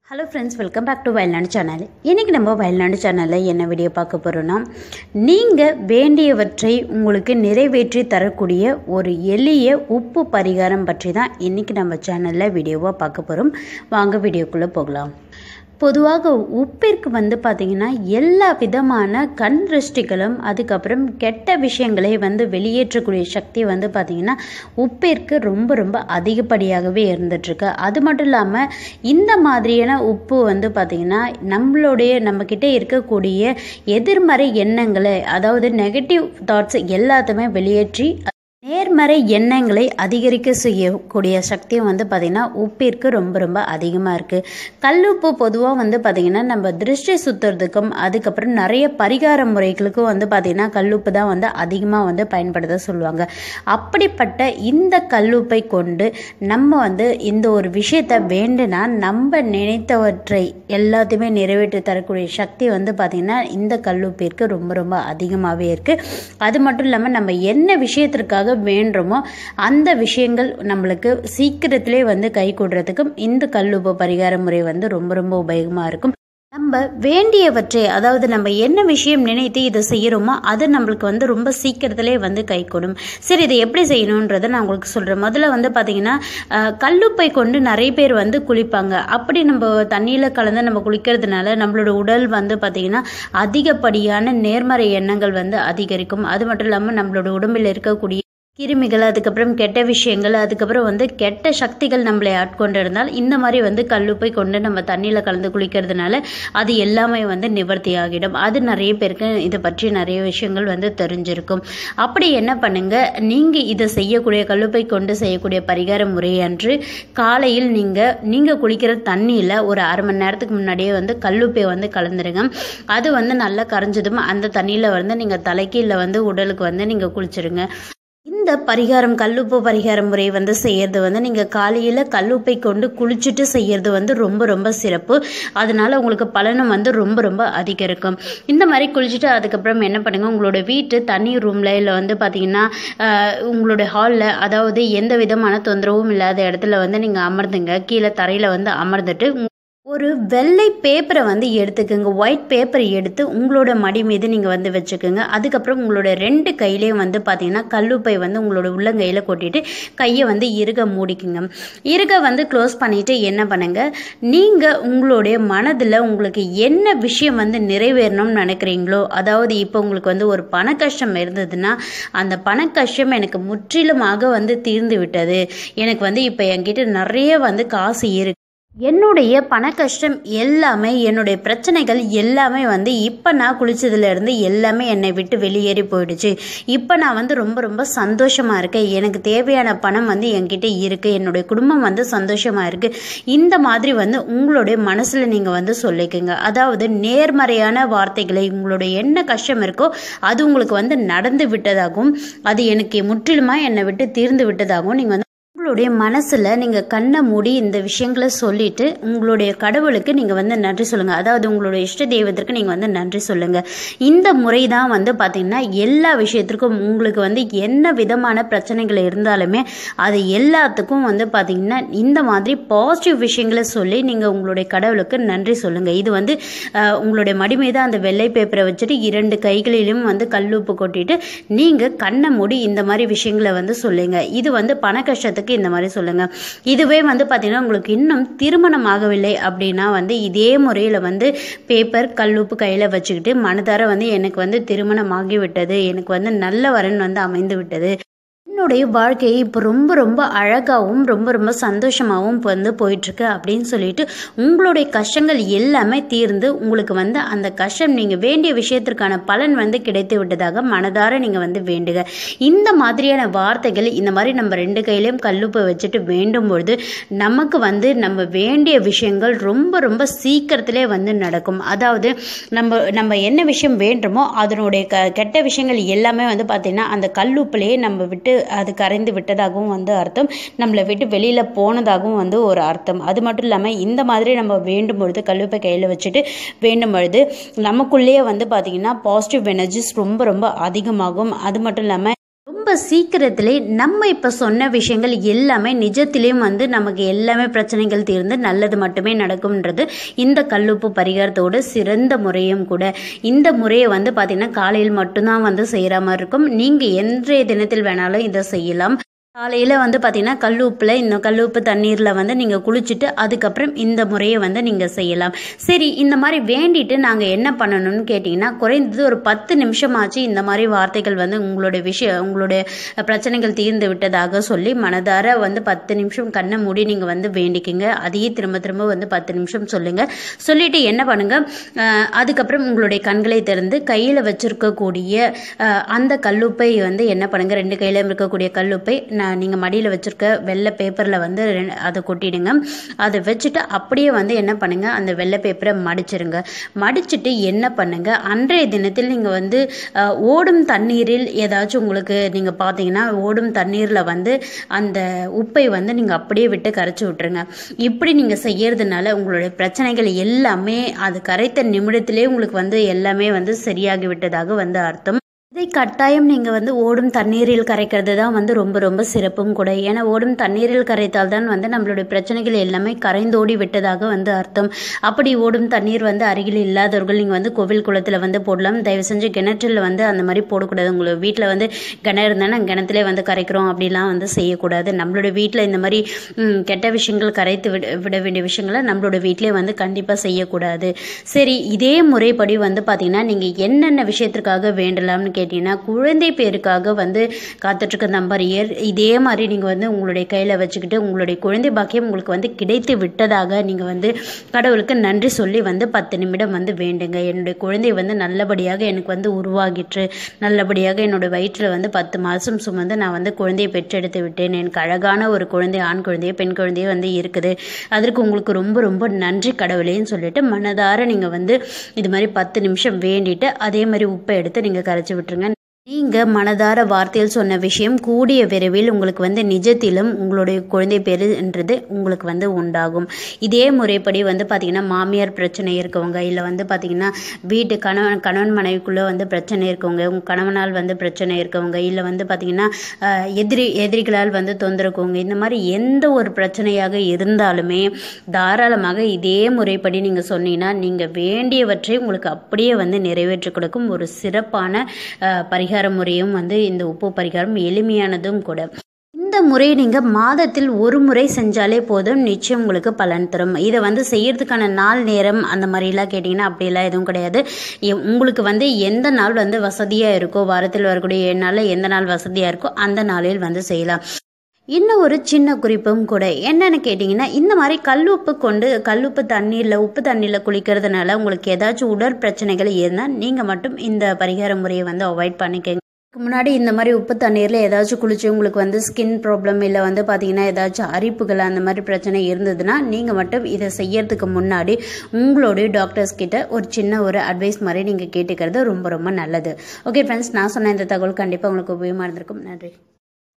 hello friends welcome back to Vayalnadu channel இன்றைக்கி நம்ம வயல்நாடு சேனலில் என்ன வீடியோ பார்க்க போகிறோன்னா நீங்கள் வேண்டியவற்றை உங்களுக்கு நிறைவேற்றி தரக்கூடிய ஒரு எளிய உப்பு பரிகாரம் பற்றி தான் இன்றைக்கி நம்ம சேனலில் வீடியோவாக பார்க்க போகிறோம் வாங்க வீடியோக்குள்ளே போகலாம் பொதுவாக உப்பிற்கு வந்து பார்த்திங்கன்னா எல்லா விதமான கண் திருஷ்டிகளும் அதுக்கப்புறம் கெட்ட விஷயங்களை வந்து வெளியேற்றக்கூடிய சக்தி வந்து பார்த்திங்கன்னா உப்பிற்கு ரொம்ப ரொம்ப அதிகப்படியாகவே இருந்துகிட்ருக்கு அது மட்டும் இல்லாமல் இந்த மாதிரியான உப்பு வந்து பார்த்திங்கன்னா நம்மளுடைய நம்மக்கிட்ட இருக்கக்கூடிய எதிர்மறை எண்ணங்களை அதாவது நெகட்டிவ் தாட்ஸ் எல்லாத்தையுமே வெளியேற்றி நேர்மறை எண்ணங்களை அதிகரிக்க செய்யக்கூடிய சக்தியும் வந்து பார்த்திங்கன்னா உப்பிற்கு ரொம்ப ரொம்ப அதிகமாக இருக்குது கல்லுப்பு பொதுவாக வந்து பார்த்திங்கன்னா நம்ம திருஷ்டி சுற்றுறதுக்கும் அதுக்கப்புறம் நிறைய பரிகார முறைகளுக்கும் வந்து பார்த்திங்கன்னா கல்லுப்பு தான் வந்து அதிகமாக வந்து பயன்படுத்த சொல்லுவாங்க அப்படிப்பட்ட இந்த கல்லுப்பை கொண்டு நம்ம வந்து இந்த ஒரு விஷயத்தை வேண்டுனா நம்ம நினைத்தவற்றை எல்லாத்தையுமே நிறைவேற்றி தரக்கூடிய சக்தி வந்து பார்த்திங்கன்னா இந்த கல்லுப்பிற்கு ரொம்ப ரொம்ப அதிகமாகவே இருக்குது அது மட்டும் இல்லாமல் நம்ம என்ன விஷயத்திற்காக வேண்டுமோ அந்த விஷயங்கள் நம்மளுக்கு சீக்கிரத்திலே வந்து கை கூடுறதுக்கும் இந்த கல்லுப்பு பரிகார முறை வந்து ரொம்ப ரொம்ப உபயோகமாக இருக்கும் நம்ம வேண்டியவற்றை அதாவது நம்ம என்ன விஷயம் நினைத்து இதை செய்கிறோமோ அது நம்மளுக்கு வந்து ரொம்ப சீக்கிரத்திலே வந்து கை கொடும் சரி இதை எப்படி செய்யணுன்றதை நான் உங்களுக்கு சொல்கிறேன் முதல்ல வந்து பார்த்தீங்கன்னா கல்லுப்பை கொண்டு நிறைய பேர் வந்து குளிப்பாங்க அப்படி நம்ம தண்ணியில் கலந்து நம்ம குளிக்கிறதுனால நம்மளோட உடல் வந்து பார்த்திங்கன்னா அதிகப்படியான நேர்மறை எண்ணங்கள் வந்து அதிகரிக்கும் அது மட்டும் இல்லாமல் நம்மளோட உடம்பில் இருக்கக்கூடிய கிருமிகள் அதுக்கப்புறம் கெட்ட விஷயங்கள் அதுக்கப்புறம் வந்து கெட்ட சக்திகள் நம்மளை ஆட்கொண்டு இருந்தால் இந்த மாதிரி வந்து கல்லுப்பை கொண்டு நம்ம தண்ணியில் கலந்து குளிக்கிறதுனால அது எல்லாமே வந்து நிவர்த்தி ஆகிடும் அது நிறைய பேருக்கு இதை பற்றி நிறைய விஷயங்கள் வந்து தெரிஞ்சிருக்கும் அப்படி என்ன பண்ணுங்க நீங்கள் இதை செய்யக்கூடிய கல்லுப்பை கொண்டு செய்யக்கூடிய பரிகார முறை அன்று காலையில் நீங்கள் நீங்கள் குளிக்கிற தண்ணியில் ஒரு அரை மணி நேரத்துக்கு முன்னாடியே வந்து கல்லுப்பை வந்து கலந்துருங்க அது வந்து நல்லா கரைஞ்சதும் அந்த தண்ணியில் வந்து நீங்கள் தலைக்கு இல்லை வந்து உடலுக்கு வந்து நீங்கள் குளிச்சிருங்க இந்த பரிகாரம் கல்லுப்பு பரிகார முறை வந்து செய்யறது வந்து நீங்கள் காலையில் கல்லுப்பை கொண்டு குளிச்சுட்டு செய்யறது வந்து ரொம்ப ரொம்ப சிறப்பு அதனால உங்களுக்கு பலனும் வந்து ரொம்ப ரொம்ப அதிகம் இருக்கும் இந்த மாதிரி குளிச்சுட்டு அதுக்கப்புறம் என்ன பண்ணுங்க உங்களோட வீட்டு தனி ரூமில் இல்லை வந்து பார்த்தீங்கன்னா உங்களோட ஹாலில் அதாவது எந்த விதமான தொந்தரவும் இல்லாத இடத்துல வந்து நீங்கள் அமர்ந்துங்க கீழே தரையில் வந்து அமர்ந்துட்டு ஒரு வெள்ளை பேப்பரை வந்து எடுத்துக்கோங்க ஒயிட் பேப்பர் எடுத்து உங்களோட மடி மீது நீங்கள் வந்து வச்சுக்கோங்க அதுக்கப்புறம் உங்களோட ரெண்டு கையிலையும் வந்து பார்த்தீங்கன்னா கல்லுப்பை வந்து உங்களோட உள்ளங்கையில் கொட்டிட்டு கையை வந்து இறுக மூடிக்குங்க இறுக வந்து க்ளோஸ் பண்ணிவிட்டு என்ன பண்ணுங்க நீங்கள் உங்களுடைய மனதில் உங்களுக்கு என்ன விஷயம் வந்து நிறைவேறணும்னு நினைக்கிறீங்களோ அதாவது இப்போ உங்களுக்கு வந்து ஒரு பண கஷ்டம் இருந்ததுன்னா அந்த பண கஷ்டம் எனக்கு முற்றிலுமாக வந்து தீர்ந்து விட்டது எனக்கு வந்து இப்போ என்கிட்ட நிறைய வந்து காசு இருக்கு என்னுடைய பண கஷ்டம் எல்லாமே என்னுடைய பிரச்சனைகள் எல்லாமே வந்து இப்போ நான் குளிச்சதுலேருந்து எல்லாமே என்னை விட்டு வெளியேறி போயிடுச்சு இப்போ நான் வந்து ரொம்ப ரொம்ப சந்தோஷமாக இருக்கேன் எனக்கு தேவையான பணம் வந்து என்கிட்ட இருக்குது என்னுடைய குடும்பம் வந்து சந்தோஷமாக இருக்குது இந்த மாதிரி வந்து உங்களுடைய மனசில் நீங்கள் வந்து சொல்லிக்கோங்க அதாவது நேர்மறையான வார்த்தைகளை உங்களுடைய என்ன கஷ்டம் இருக்கோ அது உங்களுக்கு வந்து நடந்து விட்டதாகவும் அது எனக்கு முற்றிலுமாக என்னை விட்டு தீர்ந்து விட்டதாகவும் நீங்கள் வந்து உங்களுடைய மனசில் நீங்கள் கண்ணை மூடி இந்த விஷயங்களை சொல்லிட்டு உங்களுடைய கடவுளுக்கு நீங்கள் வந்து நன்றி சொல்லுங்கள் அதாவது உங்களுடைய இஷ்ட தெய்வத்திற்கு நீங்கள் வந்து நன்றி சொல்லுங்கள் இந்த முறை தான் வந்து பார்த்திங்கன்னா எல்லா விஷயத்திற்கும் உங்களுக்கு வந்து என்ன விதமான பிரச்சனைகள் இருந்தாலுமே அது எல்லாத்துக்கும் வந்து பார்த்திங்கன்னா இந்த மாதிரி பாசிட்டிவ் விஷயங்களை சொல்லி நீங்கள் உங்களுடைய கடவுளுக்கு நன்றி சொல்லுங்கள் இது வந்து உங்களுடைய மடி மீது அந்த வெள்ளை பேப்பரை வச்சுட்டு இரண்டு கைகளிலும் வந்து கல்லுப்பு கொட்டிட்டு நீங்கள் கண்ணை மூடி இந்த மாதிரி விஷயங்களை வந்து சொல்லுங்கள் இது வந்து பண கஷ்டத்துக்கு இந்த மாதிரி சொல்லுங்கள் இதுவே வந்து பார்த்திங்கன்னா உங்களுக்கு இன்னும் திருமணம் ஆகவில்லை அப்படின்னா வந்து இதே முறையில் வந்து பேப்பர் கல்லுப்பு கையில் வச்சுக்கிட்டு மனதார வந்து எனக்கு வந்து திருமணம் ஆகிவிட்டது எனக்கு வந்து நல்ல வரன் வந்து அமைந்து விட்டது என்னுடைய வாழ்க்கையை இப்போ ரொம்ப ரொம்ப அழகாகவும் ரொம்ப ரொம்ப சந்தோஷமாகவும் வந்து போயிட்டுருக்கு அப்படின்னு சொல்லிட்டு உங்களுடைய கஷ்டங்கள் எல்லாமே தீர்ந்து உங்களுக்கு வந்து அந்த கஷ்டம் நீங்கள் வேண்டிய விஷயத்திற்கான பலன் வந்து கிடைத்து விட்டதாக மனதார நீங்கள் வந்து வேண்டுக இந்த மாதிரியான வார்த்தைகள் இந்த மாதிரி நம்ம ரெண்டு கையிலையும் கல்லுப்பை வச்சுட்டு வேண்டும் பொழுது நமக்கு வந்து நம்ம வேண்டிய விஷயங்கள் ரொம்ப ரொம்ப சீக்கிரத்திலே வந்து நடக்கும் அதாவது நம்ம நம்ம என்ன விஷயம் வேண்டுமோ அதனுடைய க கெட்ட விஷயங்கள் எல்லாமே வந்து பார்த்திங்கன்னா அந்த கல்லுப்பிலேயே நம்ம விட்டு அது கரைந்து விட்டதாகவும் வந்து அர்த்தம் நம்மளை விட்டு வெளியில் போனதாகவும் வந்து ஒரு அர்த்தம் அது மட்டும் இல்லாமல் இந்த மாதிரி நம்ம வேண்டும் பொழுது கல்லுப்பை கையில் வச்சுட்டு வேண்டும் பொழுது நமக்குள்ளேயே வந்து பார்த்திங்கன்னா பாசிட்டிவ் எனர்ஜிஸ் ரொம்ப ரொம்ப அதிகமாகும் அது மட்டும் இல்லாமல் ரொம்ப சீக்கிரத்திலே நம்ம இப்போ சொன்ன விஷயங்கள் எல்லாமே நிஜத்திலையும் வந்து நமக்கு எல்லாமே பிரச்சனைகள் தீர்ந்து நல்லது மட்டுமே நடக்கும்ன்றது இந்த கல்லுப்பு பரிகாரத்தோட சிறந்த முறையும் கூட இந்த முறையை வந்து பார்த்திங்கன்னா காலையில் மட்டும்தான் வந்து செய்கிற மாதிரி இருக்கும் நீங்கள் என்றைய தினத்தில் வேணாலும் இதை செய்யலாம் காலையில் வந்து பார்த்தீங்கன்னா கல்லுப்பில் இந்த கல்லுப்பு தண்ணீரில் வந்து நீங்கள் குளிச்சுட்டு அதுக்கப்புறம் இந்த முறையை வந்து நீங்கள் செய்யலாம் சரி இந்த மாதிரி வேண்டிட்டு நாங்கள் என்ன பண்ணணும்னு கேட்டிங்கன்னா குறைந்தது ஒரு பத்து நிமிஷமாச்சு இந்த மாதிரி வார்த்தைகள் வந்து உங்களுடைய விஷயம் உங்களுடைய பிரச்சனைகள் தீர்ந்து விட்டதாக சொல்லி மனதார வந்து பத்து நிமிஷம் கண்ணை மூடி நீங்கள் வந்து வேண்டிக்கிங்க அதையே திரும்ப திரும்ப வந்து பத்து நிமிஷம் சொல்லுங்கள் சொல்லிட்டு என்ன பண்ணுங்கள் அதுக்கப்புறம் உங்களுடைய கண்களை திறந்து கையில் வச்சுருக்கக்கூடிய அந்த கல்லுப்பை வந்து என்ன பண்ணுங்கள் ரெண்டு கையில் இருக்கக்கூடிய கல்லுப்பை நான் நீங்கள் மடியில் வச்சுருக்க வெள்ளை பேப்பரில் வந்து ரெ- அதை கொட்டிடுங்க அதை வச்சுட்டு அப்படியே வந்து என்ன பண்ணுங்கள் அந்த வெள்ளை பேப்பரை மடிச்சிருங்க மடிச்சிட்டு என்ன பண்ணுங்க அன்றைய தினத்தில் நீங்கள் வந்து அஹ், ஓடும் தண்ணீரில் ஏதாச்சும் உங்களுக்கு நீங்கள் பார்த்தீங்கன்னா ஓடும் தண்ணீரில் வந்து அந்த உப்பை வந்து நீங்கள் அப்படியே விட்டு கரைச்சி விட்டுருங்க இப்படி நீங்கள் செய்யறதுனால உங்களுடைய பிரச்சனைகள் எல்லாமே அது கரைத்த நிமிடத்திலே உங்களுக்கு வந்து எல்லாமே வந்து சரியாகி விட்டதாக வந்து அர்த்தம் இதை கட்டாயம் நீங்கள் வந்து ஓடும் தண்ணீரில் கரைக்கிறது தான் வந்து ரொம்ப ரொம்ப சிறப்பும் கூட ஏன்னா ஓடும் தண்ணீரில் கரைத்தால் தான் வந்து நம்மளுடைய பிரச்சனைகள் எல்லாமே கரைந்தோடி விட்டதாக வந்து அர்த்தம் அப்படி ஓடும் தண்ணீர் வந்து அருகில் இல்லாதவர்கள் நீங்கள் வந்து கோவில் குளத்தில் வந்து போடலாம் தயவு செஞ்சு கிணற்றில் வந்து அந்த மாதிரி போடக்கூடாது உங்களுக்கு வீட்டில் வந்து கிணறு இருந்தால் கிணத்துல வந்து கரைக்கிறோம் அப்படிலாம் வந்து செய்யக்கூடாது நம்மளோட வீட்டில் இந்த மாதிரி ம், கெட்ட விஷயங்கள் கரைத்து விட விட வேண்டிய விஷயங்களை நம்மளோட வீட்டிலே வந்து கண்டிப்பாக செய்யக்கூடாது சரி இதே முறைப்படி வந்து பார்த்தீங்கன்னா நீங்கள் என்னென்ன விஷயத்திற்காக வேண்டலாம்னு கேட்டிங்கன்னா குழந்தை பேருக்காக வந்து காத்துட்ருக்க நம்பர் இதே மாதிரி நீங்கள் வந்து உங்களுடைய கையில் வச்சுக்கிட்டு உங்களுடைய குழந்தை பாக்கியம் உங்களுக்கு வந்து கிடைத்து விட்டதாக நீங்கள் வந்து கடவுளுக்கு நன்றி சொல்லி வந்து பத்து நிமிடம் வந்து வேண்டுங்க என்னுடைய குழந்தை வந்து நல்லபடியாக எனக்கு வந்து உருவாகிற்று நல்லபடியாக என்னோட வயிற்றில் வந்து பத்து மாதம் சுமந்து நான் வந்து குழந்தையை பெற்றெடுத்து விட்டேன் எனக்கு அழகான ஒரு குழந்தை ஆண் குழந்தையோ பெண் குழந்தையோ வந்து இருக்குது அதற்கு உங்களுக்கு ரொம்ப ரொம்ப நன்றி கடவுளேன்னு சொல்லிட்டு மனதார நீங்கள் வந்து இது மாதிரி பத்து நிமிஷம் வேண்டிட்டு அதே மாதிரி உப்பை எடுத்து நீங்கள் கரைச்சி விட்டுருங்க நீங்கள் மனதார வார்த்தையில் சொன்ன விஷயம் கூடிய விரைவில் உங்களுக்கு வந்து நிஜத்திலும் உங்களுடைய குழந்தை பேருன்றது உங்களுக்கு வந்து உண்டாகும் இதே முறைப்படி வந்து பார்த்திங்கன்னா மாமியார் பிரச்சனை இருக்கவங்க இல்லை வந்து பார்த்திங்கன்னா வீட்டு கணவன் கணவன் மனைவிக்குள்ளே வந்து பிரச்சனை இருக்கவங்க உங்கள் கணவனால் வந்து பிரச்சனை இருக்கவங்க இல்லை வந்து பார்த்திங்கன்னா அஹ், எதிரி எதிரிகளால் வந்து தொந்தரவுக்கவங்க இந்த மாதிரி எந்த ஒரு பிரச்சனையாக இருந்தாலுமே தாராளமாக இதே முறைப்படி நீங்கள் சொன்னீங்கன்னா நீங்கள் வேண்டியவற்றை உங்களுக்கு அப்படியே வந்து நிறைவேற்றி கொடுக்கும் ஒரு சிறப்பான அஹ், பரிகார முறையும் வந்து இந்த உப்பு பரிகாரம் எளிமையானதும் கூட இந்த முறை நீங்கள் மாதத்தில் ஒரு முறை செஞ்சாலே போதும் நிச்சயம் உங்களுக்கு பலன் தரும் இதை வந்து செய்யறதுக்கான நாள் நேரம் அந்த மாதிரிலாம் கேட்டிங்கன்னா அப்படியெல்லாம் எதுவும் கிடையாது எ- உங்களுக்கு வந்து எந்த நாள் வந்து வசதியாக இருக்கோ வாரத்தில் வரக்கூடிய ஏழு நாளில் எந்த நாள் வசதியாக இருக்கோ அந்த நாளில் வந்து செய்யலாம் இன்னும் ஒரு சின்ன குறிப்பும் கூட என்னன்னு கேட்டிங்கன்னா இந்த மாதிரி கல்லுப்பு கொண்டு கல்லுப்பு தண்ணீரில் உப்பு தண்ணீரில் குளிக்கிறதுனால உங்களுக்கு ஏதாச்சும் உடல் பிரச்சனைகள் இருந்தால் நீங்கள் மட்டும் இந்த பரிகார முறையை வந்து அவாய்ட் பண்ணிக்கங்க இதுக்கு முன்னாடி இந்த மாதிரி உப்பு தண்ணீரில் ஏதாச்சும் குளிச்சு உங்களுக்கு வந்து ஸ்கின் ப்ராப்ளம் இல்லை வந்து பார்த்தீங்கன்னா ஏதாச்சும் அரிப்புகள் அந்த மாதிரி பிரச்சனை இருந்ததுன்னா நீங்கள் மட்டும் இதை செய்யறதுக்கு முன்னாடி உங்களுடைய டாக்டர்ஸ் கிட்ட ஒரு சின்ன ஒரு அட்வைஸ் மாதிரி நீங்கள் கேட்டுக்கிறது ரொம்ப ரொம்ப நல்லது ஓகே ஃப்ரெண்ட்ஸ் நான் சொன்ன இந்த தகவல் கண்டிப்பாக உங்களுக்கு உபயோகமாக இருந்திருக்கும் நன்றி